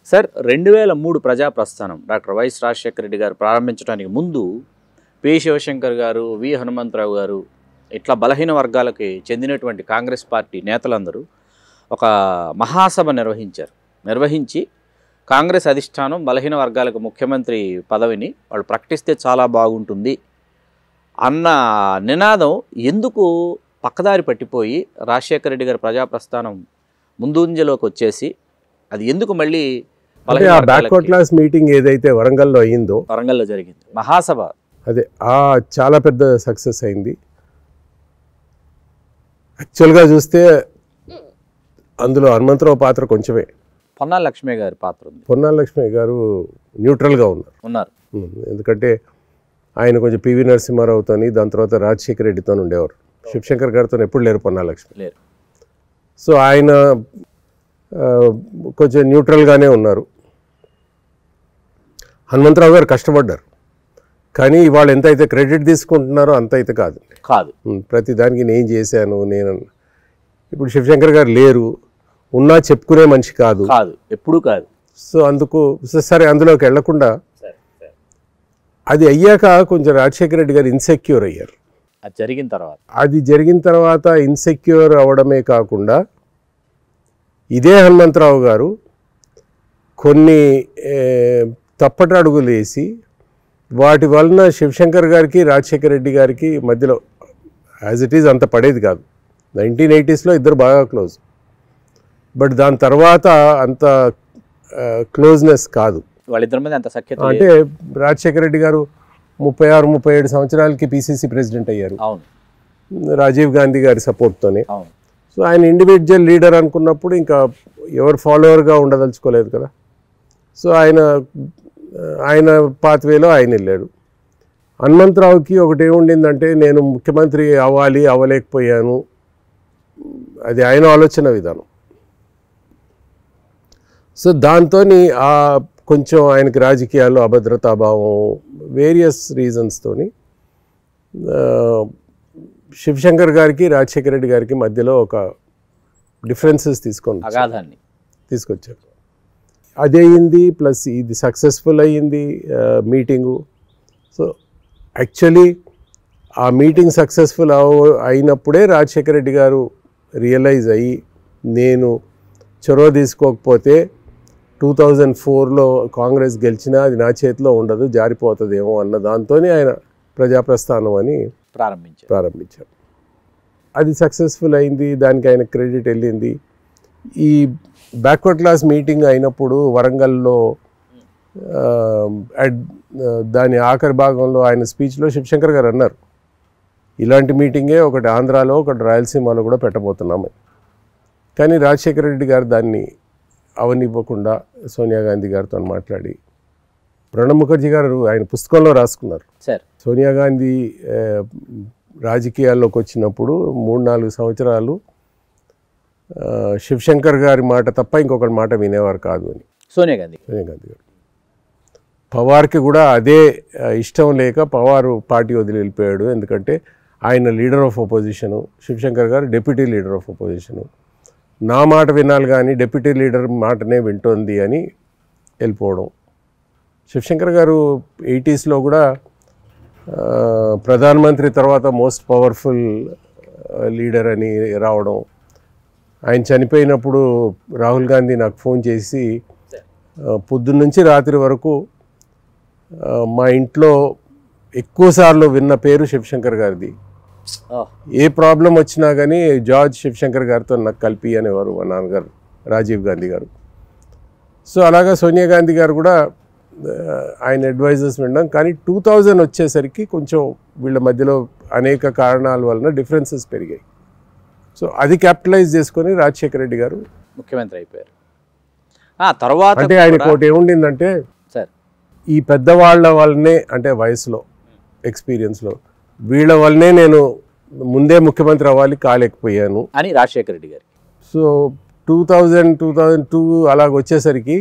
Sir రెండు వేల మూడు ప్రజా ప్రస్థానం డాక్టర్ వైఎస్ రాజశేఖర రెడ్డి గారు ప్రారంభించడానికి ముందు పి శివశంకర్ గారు వి హనుమంతరావు గారు ఇట్లా బలహీన వర్గాలకి చెందినటువంటి కాంగ్రెస్ పార్టీ నేతలందరూ ఒక మహాసభ నిర్వహించారు నిర్వహించి కాంగ్రెస్ అధిష్టానం బలహీన వర్గాలకు ముఖ్యమంత్రి పదవిని వాళ్ళు ప్రకటిస్తే చాలా బాగుంటుంది అన్న నినాదం ఎందుకు పక్కదారి పట్టిపోయి రాజశేఖర రెడ్డి గారి ప్రజా ప్రస్థానం ముందుంజలోకి వచ్చేసి అది ఎందుకు మళ్ళీ అంటే బలహీన ఆ వర్గాలకి బ్యాక్వర్డ్ క్లాస్ మీటింగ్ ఏదైతే వరంగల్లో అయ్యిందో వరంగల్లో జరిగింది మహాసభ అదే ఆ చాలా పెద్ద సక్సెస్ అయింది యాక్చువల్గా చూస్తే అందులో హనుమంతరావు పాత్ర కొంచెమే పొన్నాల లక్ష్మి గారి పాత్ర ఉంది పొన్నాల లక్ష్మి గారు న్యూట్రల్గా ఉన్నారు ఉన్నారు ఉమ్, ఎందుకంటే ఆయన కొంచెం పివి నరసింహారావుతోని దాని తర్వాత రాజశేఖర రెడ్డితో ఉండేవారు శివశంకర్ గారితో ఎప్పుడు లేరు పొన్నాల లక్ష్మి లేరు సో ఆయన ఆ, కొంచెం న్యూట్రల్గానే ఉన్నారు హనుమంతరావు గారు కష్టపడ్డారు కానీ ఇవాళ ఎంత అయితే క్రెడిట్ తీసుకుంటున్నారో అంత అయితే కాదు కాదు ఉమ్, ప్రతి దానికి నేను చేశాను నేను ఇప్పుడు శివశంకర్ గారు లేరు ఉన్నా చెప్పుకునే మనిషి కాదు కాదు ఎప్పుడూ కాదు సో అందుకు సో సరే అందులోకి వెళ్లకుండా అది అయ్యాక కొంచెం రాజశేఖర రెడ్డి గారు ఇన్సెక్యూర్ అయ్యారు అది జరిగిన తర్వాత అది జరిగిన తర్వాత ఇన్సెక్యూర్ అవడమే కాకుండా ఇదే హనుమంతరావు గారు కొన్ని ఏ, తప్పటి అడుగులు వేసి వాటి వలన శివశంకర్ గారికి రాజశేఖర రెడ్డి గారికి మధ్యలో యాజ్ ఇట్ ఈజ్ అంత పడేది కాదు నైన్టీన్ ఎయిటీస్లో ఇద్దరు బాగా క్లోజ్ బట్ దాని తర్వాత అంత క్లోజ్నెస్ కాదు వాళ్ళిద్దరి మీద అంత సఖ్యత లేదు. అంటే రాజశేఖర రెడ్డి గారు ముప్పై ఆరు ముప్పై ఏడు సంవత్సరాలకి పిసిసి ప్రెసిడెంట్ అయ్యారు అవును రాజీవ్ గాంధీ గారి సపోర్ట్తోనే అవును సో ఆయన ఇండివిజువల్ లీడర్ అనుకున్నప్పుడు ఇంకా ఎవరు ఫాలోవర్గా ఉండదలుచుకోలేదు కదా సో ఆయన ఆయన పాత్వేలో ఆయన వెళ్ళాడు హనుమంతరావుకి ఒకటి ఏముండిందంటే నేను ముఖ్యమంత్రి అవ్వాలి అవ్వలేకపోయాను అది ఆయన ఆలోచన విధానం సో దాంతో ఆ కొంచెం ఆయనకి రాజకీయాల్లో అభద్రతాభావం వేరియస్ రీజన్స్తోని శివశంకర్ గారికి రాజశేఖర రెడ్డి గారికి మధ్యలో ఒక డిఫరెన్సెస్ తీసుకొని వచ్చారు. అగాధాన్ని తీసుకొచ్చారు అది అయ్యింది ప్లస్ ఇది సక్సెస్ఫుల్ అయ్యింది మీటింగు సో యాక్చువల్లీ ఆ మీటింగ్ సక్సెస్ఫుల్ అవ అయినప్పుడే రాజశేఖర రెడ్డి గారు రియలైజ్ అయ్యి నేను చొరవ తీసుకోకపోతే టూ థౌజండ్ ఫోర్లో కాంగ్రెస్ గెలిచినా అది నా చేతిలో ఉండదు జారిపోతుందేమో అన్న దాంతోనే ఆయన ప్రజాప్రస్థానం అని ప్రారంభించారు ప్రారంభించారు అది సక్సెస్ఫుల్ అయింది దానికి ఆయన క్రెడిట్ వెళ్ళింది ఈ బ్యాక్వర్డ్ క్లాస్ మీటింగ్ అయినప్పుడు వరంగల్లో ఆ, అడ్- ఆ, దాని ఆఖరి భాగంలో ఆయన స్పీచ్లో శివశంకర్ గారు అన్నారు ఇలాంటి మీటింగే ఒకటి ఆంధ్రాలో ఒకటి రాయలసీమలో కూడా పెట్టబోతున్నాము కానీ రాజశేఖర రెడ్డి గారు దాన్ని అవనివ్వకుండా సోనియా గాంధీ గారితో మాట్లాడి ప్రణబ్ ముఖర్జీ గారు ఆయన పుస్తకంలో రాసుకున్నారు సార్ సోనియా గాంధీ ఆ, రాజకీయాల్లోకి వచ్చినప్పుడు మూడు నాలుగు సంవత్సరాలు ఆ, శివశంకర్ గారి మాట తప్ప ఇంకొకటి మాట వినేవారు కాదు అని సోనియా గాంధీ సోనియా గాంధీ గారు పవార్కి కూడా అదే ఆ, ఇష్టం లేక పవారు పార్టీ వదిలి వెళ్ళిపోయాడు ఎందుకంటే ఆయన లీడర్ ఆఫ్ అపోజిషను శివశంకర్ గారు డెప్యూటీ లీడర్ ఆఫ్ అపోజిషను నా మాట వినాలి కానీ డెప్యూటీ లీడర్ మాటనే వింటోంది అని వెళ్ళిపోవడం శివశంకర్ గారు ఎయిటీస్లో కూడా ఆ, ప్రధానమంత్రి తర్వాత మోస్ట్ పవర్ఫుల్ లీడర్ అని రావడం ఆయన చనిపోయినప్పుడు రాహుల్ గాంధీ నాకు ఫోన్ చేసి ఆ, పొద్దున్న నుంచి రాత్రి వరకు ఆ, మా ఇంట్లో ఎక్కువసార్లు విన్న పేరు శివశంకర్ గారిది ఓ, ఏ ప్రాబ్లం వచ్చినా కానీ జార్జ్ శివశంకర్ గారితో నాకు కలిపి అనేవారు మా నాన్నగారు రాజీవ్ గాంధీ గారు సో అలాగా సోనియా గాంధీ గారు కూడా ఆ, ఆయన అడ్వైజర్స్ వినడం కానీ టూ థౌజండ్ వచ్చేసరికి కొంచెం వీళ్ళ మధ్యలో అనేక కారణాల వలన డిఫరెన్సెస్ పెరిగాయి సో అది క్యాపిటలైజ్ చేసుకొని రాజశేఖర రెడ్డి గారు ముఖ్యమంత్రి అయిపోయారు ఆ తర్వాత అంటే ఆయన కూడా- కోటి ఏముండిందంటే సార్ ఈ పెద్దవాళ్ళ వల్లనే అంటే వయసులో ఎక్స్పీరియన్స్లో వీళ్ళ వల్లనే నేను ముందే ముఖ్యమంత్రి అవ్వాలి కాలేకపోయాను అని రాజశేఖర రెడ్డి గారికి so two thousand two thousand two అలాగ వచ్చేసరికి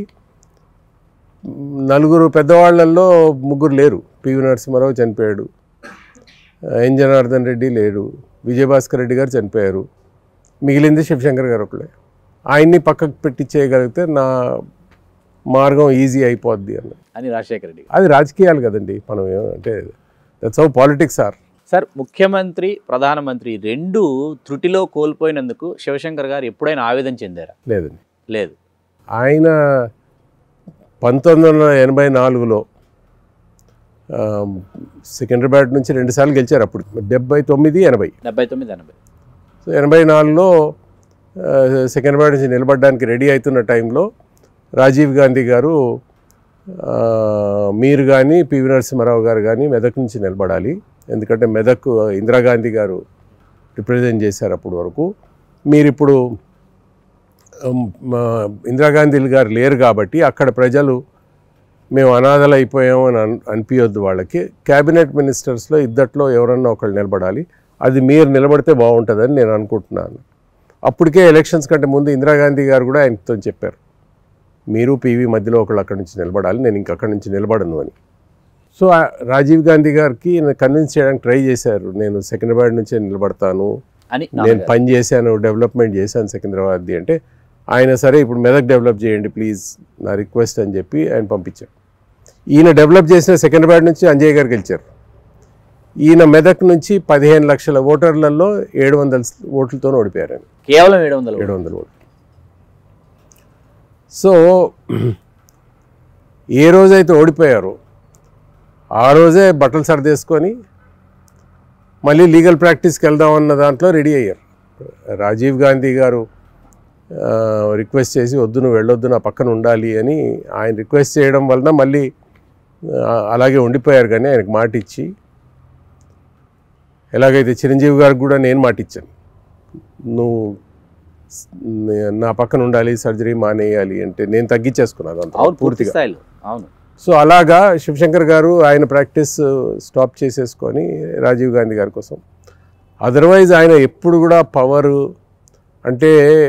మ్, నలుగురు పెద్దవాళ్ళల్లో ముగ్గురు లేరు పివి నరసింహారావు చనిపోయాడు ఎన్ జనార్దన్ రెడ్డి లేడు విజయభాస్కర్ రెడ్డి గారు చనిపోయారు మిగిలింది శివశంకర్ గారు ఒకళ్ళే ఆయన్ని పక్కకు పెట్టి చేయగలిగితే నా మార్గం ఈజీ అయిపోద్ది అన్న అని రాజశేఖర రెడ్డి గారు. అది రాజకీయాలు కదండి మనం ఏం- అంటే that's how politics are sir ముఖ్యమంత్రి ప్రధానమంత్రి రెండు త్రుటిలో కోల్పోయినందుకు శివశంకర్ గారు ఎప్పుడైనా ఆవేదన చెందారా లేదండి లేదు ఆయన పంతొమ్మిది వందల ఎనభై నాలుగులో ఆ, సికింద్రాబాద్ నుంచి రెండుసార్లు గెలిచారు అప్పుడు డెబ్బై తొమ్మిది ఎనభై డెబ్బై తొమ్మిది ఎనభై సో ఎనభై నాలుగులో ఆ, సికింద్రాబాద్ నుంచి నిలబడడానికి రెడీ అవుతున్న టైంలో రాజీవ్ గాంధీ గారు ఆ, మీరు కానీ పివి నరసింహారావు గారు కానీ మెదక్ నుంచి నిలబడాలి ఎందుకంటే మెదక్ ఇందిరాగాంధీ గారు రిప్రజెంట్ చేశారు అప్పుడు వరకు మీరు ఇప్పుడు ఉమ్, మా ఇందిరాగాంధీ గారు లేరు కాబట్టి అక్కడ ప్రజలు మేము అనాథలు అయిపోయాం అని అన్ అనిపించొద్దు వాళ్ళకి క్యాబినెట్ మినిస్టర్స్లో ఇద్దట్లో ఎవరన్నా ఒకళ్ళు నిలబడాలి అది మీరు నిలబడితే బాగుంటుందని నేను అనుకుంటున్నాను అప్పటికే ఎలక్షన్స్ కంటే ముందు ఇందిరాగాంధీ గారు కూడా ఆయనతో చెప్పారు మీరు పీవీ మధ్యలో ఒకళ్ళు అక్కడి నుంచి నిలబడాలి నేను ఇంక అక్కడి నుంచి నిలబడను అని సో ఆ రాజీవ్ గాంధీ గారికి కన్విన్స్ చేయడానికి ట్రై చేశారు నేను సికింద్రాబాద్ నుంచే నిలబడతాను అని నేను నాన్నగారు. పని చేశాను డెవలప్మెంట్ చేశాను సికింద్రాబాద్ది అంటే ఆయన సరే ఇప్పుడు మెదక్ డెవలప్ చేయండి ప్లీజ్ నా రిక్వెస్ట్ అని చెప్పి ఆయన పంపించారు ఈయన డెవలప్ చేసిన సికింద్రాబాద్ నుంచి అంజయ్ గారు గెలిచారు ఈయన మెదక్ నుంచి పదిహేను లక్షల ఓటర్లలో ఏడు వందల ఓట్లతో ఓడిపోయారు ఆయన కేవలం ఏడు వందలు ఏడు వందల ఓట్లు సో ఏ రోజైతే ఓడిపోయారో ఆ రోజే బట్టలు సర్దేసుకొని మళ్ళీ లీగల్ ప్రాక్టీస్కి వెళ్దామన్న దాంట్లో రెడీ అయ్యారు రాజీవ్ గాంధీ గారు ఆ, రిక్వెస్ట్ చేసి వద్దు నువ్వు వెళ్ళొద్దు నా పక్కన ఉండాలి అని ఆయన రిక్వెస్ట్ చేయడం వలన మళ్ళీ ఆ, అలాగే ఉండిపోయారు కానీ ఆయనకు మాట ఇచ్చి ఎలాగైతే చిరంజీవి గారికి కూడా నేను మాట ఇచ్చాను నువ్వు స్- నే- నా పక్కన ఉండాలి సర్జరీ మానేయాలి అంటే నేను తగ్గించేసుకున్నాను అంత అవును పూర్తి పూర్తిగా స్థాయిలో అవును సో అలాగా శివశంకర్ గారు ఆయన ప్రాక్టీస్ స్టాప్ చేసేసుకొని రాజీవ్ గాంధీ గారి కోసం అదర్వైజ్ ఆయన ఎప్పుడు కూడా పవర్ అంటే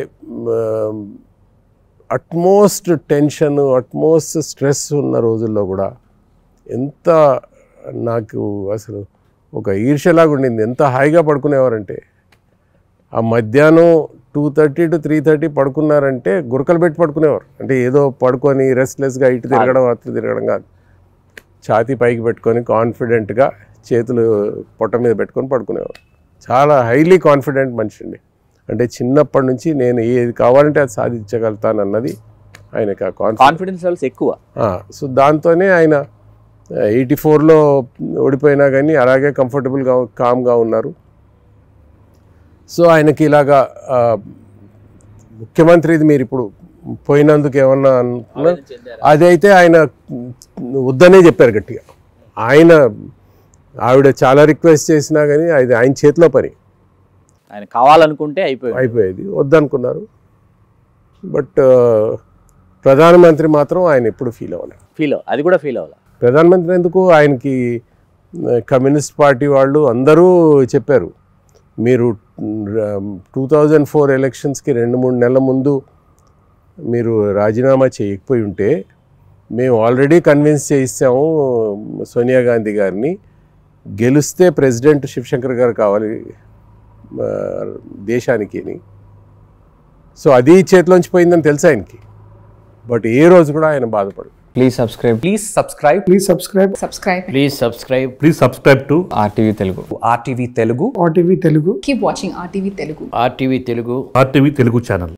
అట్మోస్ట్ టెన్షన్ అట్మోస్ట్ స్ట్రెస్ ఉన్న రోజుల్లో కూడా ఎంత నాకు అసలు ఒక ఈర్ష్యలాగా ఉండింది ఎంత హాయిగా పడుకునేవారంటే ఆ మధ్యాహ్నం two thirty to three thirty పడుకున్నారంటే గురకలు పెట్టి పడుకునేవారు అంటే ఏదో పడుకొని రెస్ట్లెస్గా ఇటు తిరగడం అటు తిరగడం కాదు ఛాతీ పైకి పెట్టుకొని కాన్ఫిడెంట్గా చేతులు పొట్ట మీద పెట్టుకొని పడుకునేవారు చాలా హైలీ కాన్ఫిడెంట్ మనిషి అండి అంటే చిన్నప్పటి నుంచి నేను ఏది కావాలంటే అది సాధించగలుగుతాను అన్నది ఆయనకి ఆ కాన్ఫిడెన్స్ కాన్ఫిడెన్స్ లెవెల్స్ ఎక్కువ సో దాంతోనే ఆయన ఎయిటీ ఫోర్లో ఓడిపోయినా కానీ అలాగే కంఫర్టబుల్గా కామ్గా ఉన్నారు సో ఆయనకి ఇలాగా ఆ, ముఖ్యమంత్రిది మీరు ఇప్పుడు పోయినందుకు ఏమన్నా అనుకున్నా అదైతే ఆయన వద్దనే చెప్పారు గట్టిగా ఆయన ఆవిడ చాలా రిక్వెస్ట్ చేసినా కానీ అది ఆయన చేతిలో పని ఆయన కావాలనుకుంటే అయిపోయింది అయిపోయేది వద్దనుకున్నారు బట్ ప్రధానమంత్రి మాత్రం ఆయన ఎప్పుడు ఫీల్ అవ్వలేదు ఫీల్ అది కూడా ఫీల్ అవ్వాలి ప్రధానమంత్రి ఎందుకు ఆయనకి ఆ, కమ్యూనిస్ట్ పార్టీ వాళ్ళు అందరూ చెప్పారు మీరు టూ థౌజండ్ ఫోర్ ఎలక్షన్స్కి రెండు మూడు నెలల ముందు మీరు రాజీనామా చేయకపోయి ఉంటే మేము ఆల్రెడీ కన్విన్స్ చేయిస్తాము సోనియా గాంధీ గారిని గెలిస్తే ప్రెసిడెంట్ శివశంకర్ గారు కావాలి ఆ, దేశానికి అని సో అది చేతిలోంచి పోయిందని తెలుసు ఆయనకి బట్ ఏ రోజు కూడా ఆయన బాధపడు Please subscribe. Please subscribe Please subscribe subscribe please subscribe please subscribe to RTV Telugu. to RTV Telugu RTV Telugu. keep watching rtv telugu RTV Telugu RTV Telugu channel